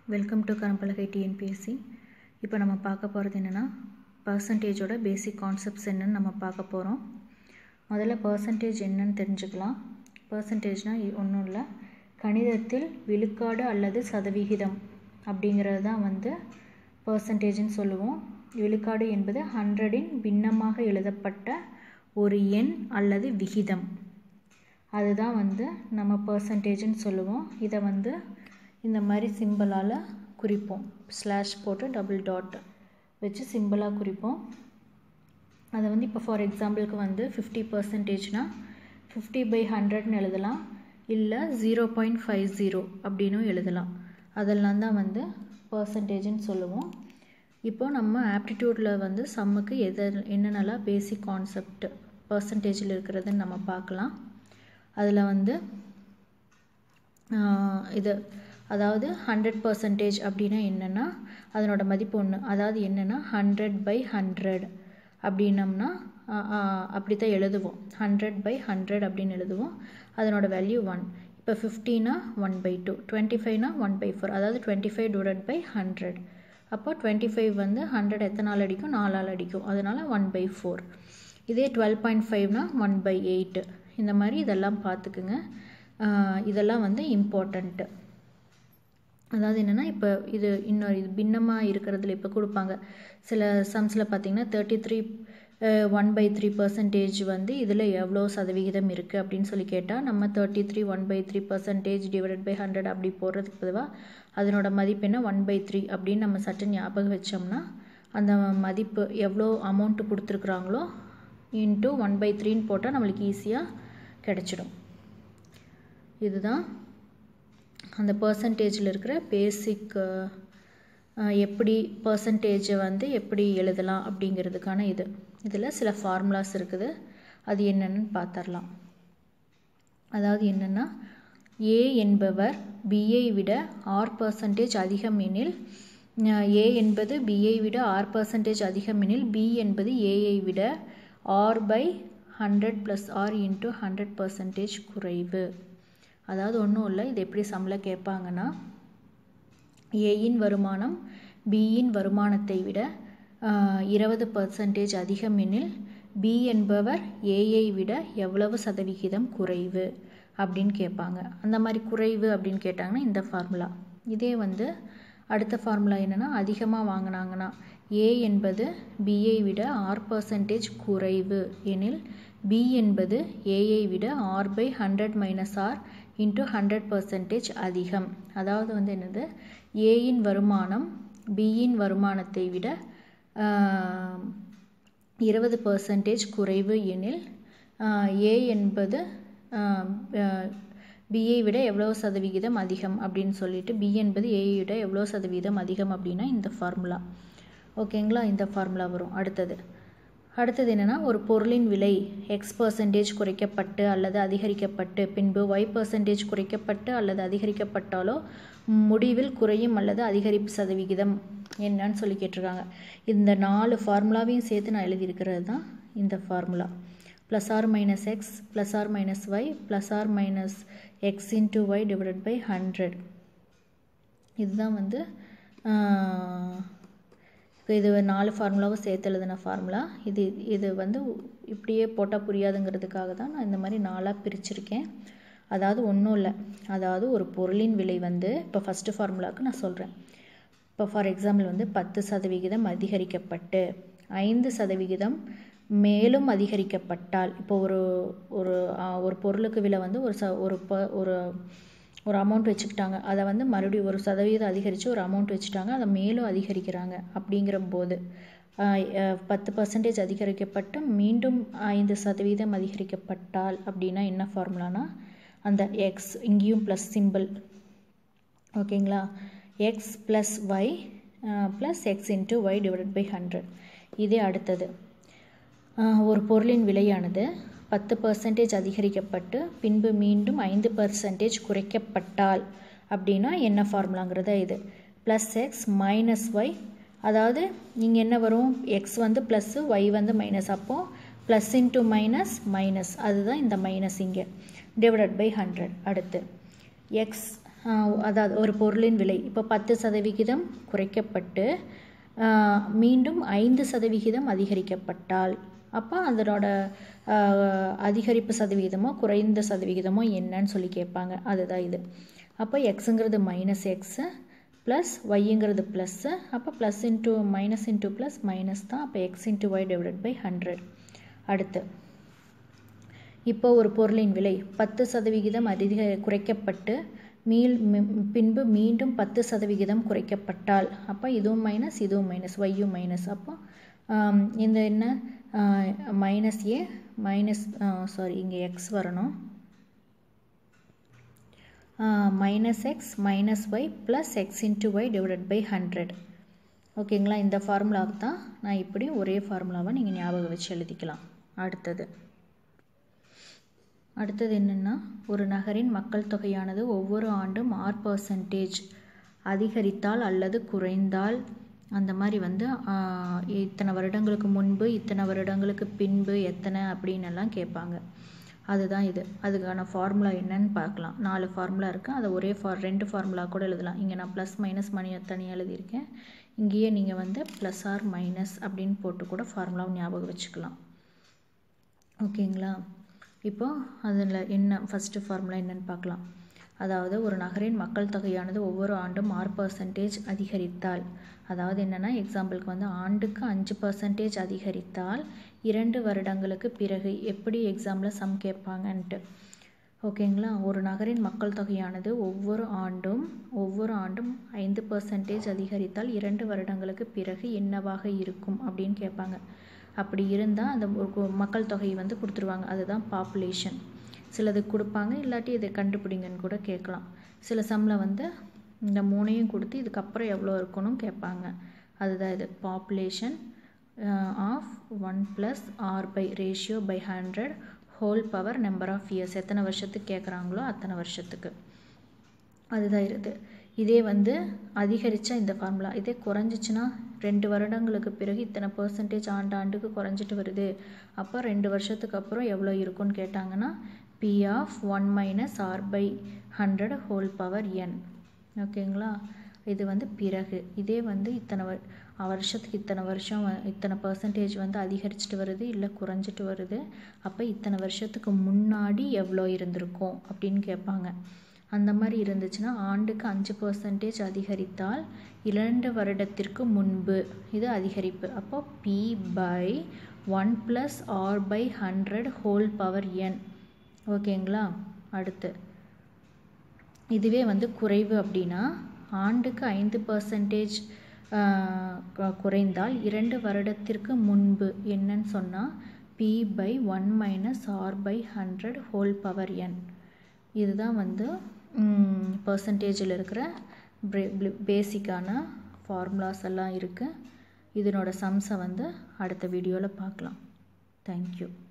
welcome to கரம்பலகை TNPSC இப்போ நம்ம பார்க்க போகிறது என்னென்னா பர்சன்டேஜோட பேசிக் கான்செப்ட்ஸ் என்னன்னு நம்ம பார்க்க போகிறோம் முதல்ல பர்சன்டேஜ் என்னன்னு தெரிஞ்சுக்கலாம் பர்சன்டேஜ்னால் ஒன்றும் இல்லை கணிதத்தில் விழுக்காடு அல்லது சதவிகிதம் அப்படிங்கிறது தான் வந்து பர்சன்டேஜ்னு சொல்லுவோம் விழுக்காடு என்பது ஹண்ட்ரடின் பின்னமாக எழுதப்பட்ட ஒரு எண் அல்லது விகிதம் அதுதான் வந்து நம்ம பர்சன்டேஜ்னு சொல்லுவோம் இதை வந்து இந்த மாதிரி சிம்பிளால் குறிப்போம் ஸ்லாஷ் போட்டு டபுள் டாட் வச்சு சிம்பிளாக குறிப்போம் அதை வந்து இப்போ ஃபார் எக்ஸாம்பிளுக்கு வந்து ஃபிஃப்டி பர்சன்டேஜ்னால் ஃபிஃப்டி பை ஹண்ட்ரட்னு எழுதலாம் இல்லை ஜீரோ பாயிண்ட் ஃபைவ் ஜீரோ அப்படின்னும் எழுதலாம் அதெல்லாம் தான் வந்து பர்சன்டேஜ்னு சொல்லுவோம் இப்போ நம்ம ஆப்டிடியூடில் வந்து சம்முக்கு எது என்னென்னலாம் பேசிக் கான்செப்ட் பர்சன்டேஜில் இருக்கிறதுன்னு நம்ம பார்க்கலாம் அதில் வந்து இது அதாவது ஹண்ட்ரட் பர்சன்டேஜ் அப்படின்னா என்னென்னா அதனோட மதிப்பு ஒன்று அதாவது என்னென்னா ஹண்ட்ரட் பை ஹண்ட்ரட் அப்படின்னம்னா அப்படி தான் எழுதுவோம் ஹண்ட்ரட் பை ஹண்ட்ரட் அப்படின்னு எழுதுவோம் அதனோட வேல்யூ ஒன் இப்போ ஃபிஃப்டினா ஒன் பை டூ டுவெண்ட்டி ஃபைவ்னா ஒன் பை ஃபோர் அதாவது twenty five divide by hundred அப்போ டுவெண்ட்டி ஃபைவ் வந்து ஹண்ட்ரட் எத்தனை நாள் அடிக்கும் நாலால் அடிக்கும் அதனால் ஒன் பை ஃபோர் இதே டுவெல் பாயிண்ட் ஃபைவ்னா ஒன் பை எயிட்டு இந்த மாதிரி இதெல்லாம் பார்த்துக்குங்க இதெல்லாம் வந்து இம்பார்ட்டண்ட்டு அதாவது என்னென்னா இப்போ இது இன்னொரு இது பின்னமாக இருக்கிறதுல இப்போ கொடுப்பாங்க சில சம்ஸில் பார்த்திங்கன்னா thirty three one by three percentage வந்து இதில் எவ்வளோ சதவிகிதம் இருக்குது அப்படின்னு சொல்லி கேட்டால் நம்ம thirty three one by three percentage divided by hundred அப்படி போடுறதுக்கு பொதுவாக அதனோட மதிப்பு என்ன ஒன் பை த்ரீ அப்படின்னு நம்ம சட்டன் ஞாபகம் வச்சோம்னா அந்த மதிப்பு எவ்வளோ அமௌண்ட்டு கொடுத்துருக்குறாங்களோ இன்ட்டு ஒன் பை த்ரீன்னு போட்டால் நம்மளுக்கு ஈஸியாக கிடச்சிடும் இதுதான் அந்த பர்சன்டேஜில் இருக்கிற பேசிக் எப்படி பர்சன்டேஜை வந்து எப்படி எழுதலாம் அப்படிங்கிறதுக்கான இது இதில் சில ஃபார்முலாஸ் இருக்குது அது என்னென்னு பார்த்துடலாம் அதாவது என்னென்னா ஏ என்பவர் பிஐ விட ஆர் பர்சன்டேஜ் அதிகம் எனில் ஏ என்பது பிஐ விட ஆர் பர்சன்டேஜ் அதிகம் எனில் பி என்பது ஏஐ விட R by hundred plus R into hundred percentage குறைவு அதாவது ஒன்றும் இல்லை இது எப்படி சம்பளம் கேட்பாங்கன்னா ஏயின் வருமானம் பியின் வருமானத்தை விட இருபது பர்சன்டேஜ் அதிகம் எனில் பி என்பவர் ஏஐ விட எவ்வளவு சதவிகிதம் குறைவு அப்படின்னு கேட்பாங்க அந்த மாதிரி குறைவு அப்படின்னு கேட்டாங்கன்னா இந்த ஃபார்முலா இதே வந்து அடுத்த ஃபார்முலா என்னென்னா அதிகமாக வாங்கினாங்கன்னா ஏ என்பது பிஐ விட ஆர் பர்சன்டேஜ் குறைவு எனில் பி என்பது ஏஐ விட R by hundred minus R into hundred percentage அதிகம் அதாவது வந்து என்னது ஏயின் வருமானம் பியின் வருமானத்தை விட இருபது பர்சன்டேஜ் குறைவு எனில் ஏ என்பது பிஐ விட எவ்வளோ சதவிகிதம் அதிகம் அப்படின்னு சொல்லிட்டு பி என்பது ஏஐ விட எவ்வளோ சதவீதம் அதிகம் அப்படின்னா இந்த ஃபார்முலா ஓகேங்களா இந்த ஃபார்முலா வரும் அடுத்தது அடுத்தது என்னென்னா ஒரு பொருளின் விலை எக்ஸ் பர்சன்டேஜ் குறைக்கப்பட்டு அல்லது அதிகரிக்கப்பட்டு பின்பு ஒய் பர்சன்டேஜ் குறைக்கப்பட்டு அல்லது அதிகரிக்கப்பட்டாலோ முடிவில் குறையும் அல்லது அதிகரிப்பு சதவிகிதம் என்னன்னு சொல்லி கேட்டிருக்காங்க இந்த நாலு ஃபார்முலாவையும் சேர்த்து நான் எழுதியிருக்கிறது தான் இந்த formula plus R minus X plus R minus Y plus R minus X into Y divided by hundred இதுதான் வந்து இது நாலு ஃபார்முலாவும் சேர்த்து எழுதின ஃபார்முலா இது இது வந்து இப்படியே போட்டால் புரியாதுங்கிறதுக்காக தான் நான் இந்த மாதிரி நாலாக பிரிச்சிருக்கேன் அதாவது ஒன்றும் இல்லை அதாவது ஒரு பொருளின் விலை வந்து இப்போ ஃபஸ்ட்டு ஃபார்முலாவுக்கு நான் சொல்கிறேன் இப்போ ஃபார் எக்ஸாம்பிள் வந்து பத்து சதவிகிதம் அதிகரிக்கப்பட்டு ஐந்து சதவிகிதம் மேலும் அதிகரிக்கப்பட்டால் இப்போ ஒரு ஒரு ஒரு பொருளுக்கு விலை வந்து ஒரு ச ஒரு ப ஒரு ஒரு அமௌண்ட் வச்சுக்கிட்டாங்க அதை வந்து மறுபடியும் ஒரு சதவீதம் அதிகரித்து ஒரு அமௌண்ட் வச்சுட்டாங்க அதை மேலும் அதிகரிக்கிறாங்க அப்படிங்கிற போது பத்து பர்சன்டேஜ் அதிகரிக்கப்பட்டு மீண்டும் ஐந்து சதவீதம் அதிகரிக்கப்பட்டால் அப்படின்னா என்ன ஃபார்முலானா அந்த எக்ஸ் இங்கேயும் ப்ளஸ் சிம்பிள் ஓகேங்களா X plus Y plus X into Y divided by hundred இதே அடுத்தது ஒரு பொருளின் விலையானது பத்து பர்சன்டேஜ் அதிகரிக்கப்பட்டு பின்பு மீண்டும் ஐந்து பர்சன்டேஜ் குறைக்கப்பட்டால் அப்படின்னா என்ன ஃபார்முலாங்கிறத இது ப்ளஸ் எக்ஸ் மைனஸ் ஒய் அதாவது இங்கே என்ன வரும் எக்ஸ் வந்து ப்ளஸ்ஸு ஒய் வந்து மைனஸ் அப்போது ப்ளஸ் இன்ட்டு மைனஸ் மைனஸ் அதுதான் இந்த மைனஸ் இங்கே டிவைடட் பை ஹண்ட்ரட் அடுத்து எக்ஸ் அதாவது ஒரு பொருளின் விலை இப்போ பத்து சதவிகிதம் குறைக்கப்பட்டு மீண்டும் ஐந்து சதவிகிதம் அதிகரிக்கப்பட்டால் அப்போ அதனோட அதிகரிப்பு சதவிகிதமோ குறைந்த சதவிகிதமோ என்னன்னு சொல்லி கேட்பாங்க அதுதான் இது அப்போ எக்ஸுங்கிறது மைனஸ் எக்ஸு ப்ளஸ் ஒய்ங்கிறது ப்ளஸ்ஸு அப்போ plus into minus into plus minus தான் அப்போ X into Y divided by hundred அடுத்து இப்போ ஒரு பொருளின் விலை பத்து சதவிகிதம் அதிக குறைக்கப்பட்டு மீள் பின்பு மீண்டும் பத்து சதவிகிதம் குறைக்கப்பட்டால் அப்போ இதுவும் மைனஸ் இதுவும் மைனஸ் ஒய்யும் மைனஸ் அப்போ இந்த என்ன மைனஸ் ஏ மைனஸ் சாரி இங்கே எக்ஸ் வரணும் minus x minus Y plus X into Y divided by hundred ஓகேங்களா இந்த ஃபார்முலாவுக்கு தான் நான் இப்படி ஒரே ஃபார்முலாவை நீங்கள் ஞாபகம் வச்சு எழுதிக்கலாம் அடுத்தது அடுத்தது என்னென்னா ஒரு நகரின் மக்கள் தொகையானது ஒவ்வொரு ஆண்டும் ஆர் பர்சன்டேஜ் அதிகரித்தால் அல்லது குறைந்தால் அந்த மாதிரி வந்து இத்தனை வருடங்களுக்கு முன்பு இத்தனை வருடங்களுக்கு பின்பு எத்தனை அப்படின்னு எல்லாம் கேட்பாங்க அதுதான் இது அதுக்கான ஃபார்முலா என்னன்னு பார்க்கலாம் நாலு ஃபார்முலா இருக்குது அதை ஒரே ஃபார் ரெண்டு ஃபார்முலா கூட எழுதலாம் இங்கே நான் ப்ளஸ் மைனஸ் மணி தனியாக எழுதியிருக்கேன் இங்கேயே நீங்கள் வந்து ப்ளஸ் ஆர் மைனஸ் அப்படின்னு போட்டு கூட ஃபார்முலாவை ஞாபகம் வச்சுக்கலாம் ஓகேங்களா இப்போது அதில் என்ன ஃபஸ்ட்டு ஃபார்முலா என்னன்னு பார்க்கலாம் அதாவது ஒரு நகரின் மக்கள் தொகையானது ஒவ்வொரு ஆண்டும் ஆறு பர்சன்டேஜ் அதிகரித்தால் அதாவது என்னென்னா எக்ஸாம்பிளுக்கு வந்து ஆண்டுக்கு அஞ்சு பர்சன்டேஜ் அதிகரித்தால் இரண்டு வருடங்களுக்கு பிறகு எப்படி எக்ஸாமில் சம் கேட்பாங்கன்ட்டு ஓகேங்களா ஒரு நகரின் மக்கள் தொகையானது ஒவ்வொரு ஆண்டும் ஒவ்வொரு ஆண்டும் ஐந்து பர்சன்டேஜ் அதிகரித்தால் இரண்டு வருடங்களுக்கு பிறகு என்னவாக இருக்கும் அப்படின்னு கேட்பாங்க அப்படி இருந்தால் அந்த மக்கள் தொகையை வந்து கொடுத்துருவாங்க அதுதான் பாப்புலேஷன் சிலது கொடுப்பாங்க இல்லாட்டி இதை கண்டுபிடிங்கன்னு கூட கேட்கலாம் சில சம்மில் வந்து இந்த மூணையும் கொடுத்து இதுக்கப்புறம் எவ்வளோ இருக்கணும் கேட்பாங்க அதுதான் இது population of one plus r by ratio by hundred whole power number of years எத்தனை வருஷத்துக்கு கேட்குறாங்களோ அத்தனை வருஷத்துக்கு அதுதான் இருக்குது இதே வந்து அதிகரித்தா இந்த ஃபார்முலா இதே குறைஞ்சிச்சின்னா ரெண்டு வருடங்களுக்கு பிறகு இத்தனை பர்சன்டேஜ் ஆண்டு ஆண்டுக்கு குறைஞ்சிட்டு வருது அப்போ ரெண்டு வருஷத்துக்கு அப்புறம் எவ்வளோ இருக்குன்னு கேட்டாங்கன்னா P of one minus r by hundred whole power n ஓகேங்களா இது வந்து பிறகு இதே வந்து இத்தனை வருஷத்துக்கு இத்தனை வருஷம் இத்தனை பர்சன்டேஜ் வந்து அதிகரிச்சுட்டு வருது இல்லை குறைஞ்சிட்டு வருது அப்போ இத்தனை வருஷத்துக்கு முன்னாடி எவ்வளோ இருந்திருக்கும் அப்படின்னு கேட்பாங்க அந்த மாதிரி இருந்துச்சுன்னா ஆண்டுக்கு அஞ்சு பர்சன்டேஜ் அதிகரித்தால் இரண்டு வருடத்திற்கு முன்பு இது அதிகரிப்பு அப்போ P by one plus r by hundred whole power n ஓகேங்களா அடுத்து இதுவே வந்து குறைவு அப்படின்னா ஆண்டுக்கு ஐந்து பர்சன்டேஜ் குறைந்தால் இரண்டு வருடத்திற்கு முன்பு என்னன்னு சொன்னால் P by one minus r by hundred whole power n இதுதான் வந்து பர்சன்டேஜில் இருக்கிற பேசிக்கான ஃபார்முலாஸ் எல்லாம் இருக்குது இதனோட சம்ஸை வந்து அடுத்த வீடியோவில் பார்க்கலாம் தேங்க்யூ